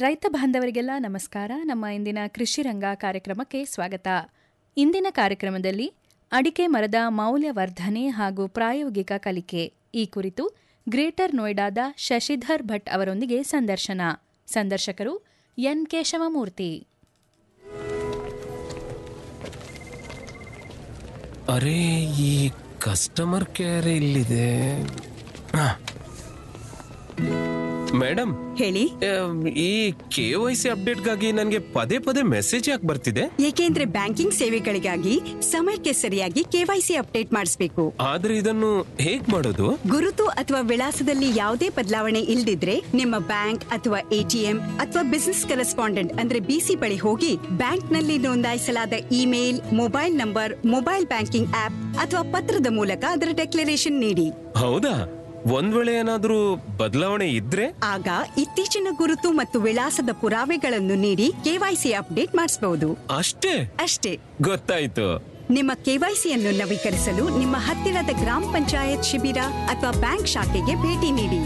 ರೈತ ಬಾಂಧವರಿಗೆಲ್ಲ ನಮಸ್ಕಾರ ನಮ್ಮ ಇಂದಿನ ಕೃಷಿ ರಂಗ ಕಾರ್ಯಕ್ರಮಕ್ಕೆ ಸ್ವಾಗತ ಇಂದಿನ ಕಾರ್ಯಕ್ರಮದಲ್ಲಿ ಅಡಿಕೆ ಮರದ ಮೌಲ್ಯವರ್ಧನೆ ಹಾಗೂ ಪ್ರಾಯೋಗಿಕ ಕಲಿಕೆ ಈ ಕುರಿತು ಗ್ರೇಟರ್ ನೋಯ್ಡಾದ ಶಶಿಧರ್ ಭಟ್ ಅವರೊಂದಿಗೆ ಸಂದರ್ಶನ ಸಂದರ್ಶಕರು ಎನ್ ಕೇಶವಮೂರ್ತಿ ಅರೆ ಈ ಕಸ್ಟಮರ್ ಕೇರ್ ಇಲ್ಲಿದೆ ಹಾ. ಮೇಡಮ್ ಹೇಳಿ ಆಮ್, ಈ ಕೆ ವೈ ಸಿ ಅಪ್ಡೇಟ್ಗಾಗಿ ನನಗೆ ಪದೇ ಪದೇ ಮೆಸೇಜ್ ಯಾಕೆ ಬರ್ತಿದೆ ಏಕೆಂದ್ರೆ ಬ್ಯಾಂಕಿಂಗ್ ಸೇವೆಗಳಿಗಾಗಿ ಸಮಯಕ್ಕೆ ಸರಿಯಾಗಿ ಕೆವೈಸಿ ಅಪ್ಡೇಟ್ ಮಾಡಿಸಬೇಕು ಆದ್ರೆ ಇದನ್ನು ಹೇಗ್ ಮಾಡೋದು ಗುರುತು ಅಥವಾ ವಿಳಾಸದಲ್ಲಿ ಯಾವುದೇ ಬದಲಾವಣೆ ಇಲ್ದಿದ್ರೆ ನಿಮ್ಮ ಬ್ಯಾಂಕ್ ಅಥವಾ ಎಟಿಎಂ ಅಥವಾ ಬಿಸಿನೆಸ್ ಕರೆಸ್ಪಾಂಡೆಂಟ್ ಅಂದ್ರೆ ಬಿಸಿ ಬಳಿ ಹೋಗಿ ಬ್ಯಾಂಕ್ ನಲ್ಲಿ ನೋಂದಾಯಿಸಲಾದ email mobile number mobile banking app ಅಥವಾ ಪತ್ರದ ಮೂಲಕ ಅದರ ಡೆಕ್ಲರೇಷನ್ ನೀಡಿ ಹೌದಾ ಒಂದ್ ವೇಳೆ ಏನಾದ್ರೂ ಬದಲಾವಣೆ ಇದ್ರೆ ಆಗ ಇತ್ತೀಚಿನ ಗುರುತು ಮತ್ತು ವಿಳಾಸದ ಪುರಾವೆಗಳನ್ನು ನೀಡಿ ಕೆವೈಸಿ ಅಪ್ಡೇಟ್ ಮಾಡಿಸಬಹುದು ಅಷ್ಟೇ ಅಷ್ಟೇ ಗೊತ್ತಾಯ್ತು ನಿಮ್ಮ ಕೆವೈಸಿಯನ್ನು ನವೀಕರಿಸಲು ನಿಮ್ಮ ಹತ್ತಿರದ ಗ್ರಾಮ ಪಂಚಾಯತ್ ಶಿಬಿರ ಅಥವಾ ಬ್ಯಾಂಕ್ ಶಾಖೆಗೆ ಭೇಟಿ ನೀಡಿ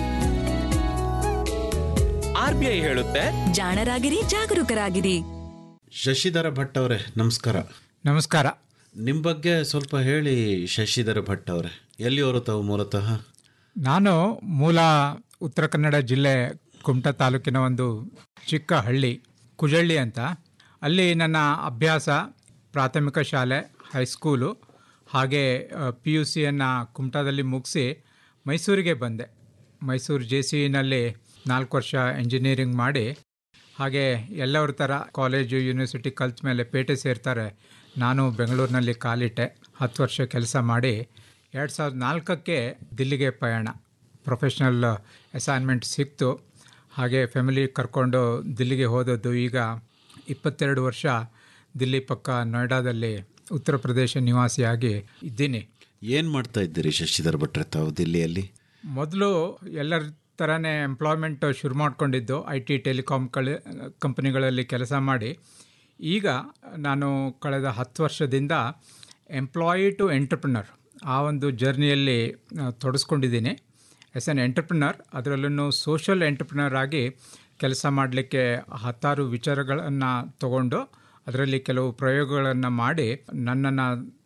ಆರ್ ಬಿ ಐ ಹೇಳುತ್ತೆ ಜಾಣರಾಗಿರಿ ಜಾಗರೂಕರಾಗಿರಿ ಶಶಿಧರ ಭಟ್ ಅವರೇ ನಮಸ್ಕಾರ ನಮಸ್ಕಾರ ನಿಮ್ಮ ಬಗ್ಗೆ ಸ್ವಲ್ಪ ಹೇಳಿ ಶಶಿಧರ ಭಟ್ ಅವರೇ ಎಲ್ಲಿಯವರು ತಾವು ಮೂಲತಃ ನಾನು ಮೂಲ ಉತ್ತರ ಕನ್ನಡ ಜಿಲ್ಲೆ ಕುಮಟಾ ತಾಲೂಕಿನ ಒಂದು ಚಿಕ್ಕ ಹಳ್ಳಿ ಕುಜಳ್ಳಿ ಅಂತ ಅಲ್ಲಿ ನನ್ನ ಅಭ್ಯಾಸ ಪ್ರಾಥಮಿಕ ಶಾಲೆ ಹೈಸ್ಕೂಲು ಹಾಗೆ ಪಿ ಯು ಸಿಯನ್ನು ಕುಮಟಾದಲ್ಲಿ ಮುಗಿಸಿ ಮೈಸೂರಿಗೆ ಬಂದೆ ಮೈಸೂರು ಜೆ ಸಿ ನಲ್ಲಿ ನಾಲ್ಕು ವರ್ಷ ಎಂಜಿನಿಯರಿಂಗ್ ಮಾಡಿ ಹಾಗೆ ಎಲ್ಲರ ಥರ ಕಾಲೇಜು ಯೂನಿವರ್ಸಿಟಿ ಕಲ್ತ ಮೇಲೆ ಪೇಟೆ ಸೇರ್ತಾರೆ ನಾನು ಬೆಂಗಳೂರಿನಲ್ಲಿ ಕಾಲಿಟ್ಟೆ ಹತ್ತು ವರ್ಷ ಕೆಲಸ ಮಾಡಿ ಎರಡು ಸಾವಿರದ ನಾಲ್ಕಕ್ಕೆ ದಿಲ್ಲಿಗೆ ಪಯಣ ಪ್ರೊಫೆಷ್ನಲ್ ಅಸೈನ್ಮೆಂಟ್ ಸಿಕ್ತು ಹಾಗೆ ಫ್ಯಾಮಿಲಿ ಕರ್ಕೊಂಡು ದಿಲ್ಲಿಗೆ ಹೋದದ್ದು ಈಗ ಇಪ್ಪತ್ತೆರಡು ವರ್ಷ ದಿಲ್ಲಿ ಪಕ್ಕ ನೋಯ್ಡಾದಲ್ಲಿ ಉತ್ತರ ಪ್ರದೇಶ ನಿವಾಸಿಯಾಗಿ ಇದ್ದೀನಿ ಏನು ಮಾಡ್ತಾ ಇದ್ದೀರಿ ಶಶಿಧರ ಭಟ್ರೆ ತಾವು ದಿಲ್ಲಿಯಲ್ಲಿ ಮೊದಲು ಎಲ್ಲರ ಥರನೇ ಎಂಪ್ಲಾಯ್ಮೆಂಟ್ ಶುರು ಮಾಡ್ಕೊಂಡಿದ್ದು ಐ ಟಿ ಟೆಲಿಕಾಮ್ ಕಳೆ ಕಂಪನಿಗಳಲ್ಲಿ ಕೆಲಸ ಮಾಡಿ ಈಗ ನಾನು ಕಳೆದ ಹತ್ತು ವರ್ಷದಿಂದ ಎಂಪ್ಲಾಯಿ ಟು ಎಂಟರ್ಪ್ರಿನರ್ ಆ ಒಂದು ಜರ್ನಿಯಲ್ಲಿ ಆ, ತೊಡಸ್ಕೊಂಡಿದ್ದೀನಿ ಎಸ್ ಎನ್ ಎಂಟರ್ಪ್ರಿನರ್ ಅದರಲ್ಲೂ ಸೋಷಲ್ ಎಂಟರ್ಪ್ರಿನರ್ ಆಗಿ ಕೆಲಸ ಮಾಡಲಿಕ್ಕೆ ಹತ್ತಾರು ವಿಚಾರಗಳನ್ನು ತಗೊಂಡು ಅದರಲ್ಲಿ ಕೆಲವು ಪ್ರಯೋಗಗಳನ್ನು ಮಾಡಿ ನನ್ನನ್ನು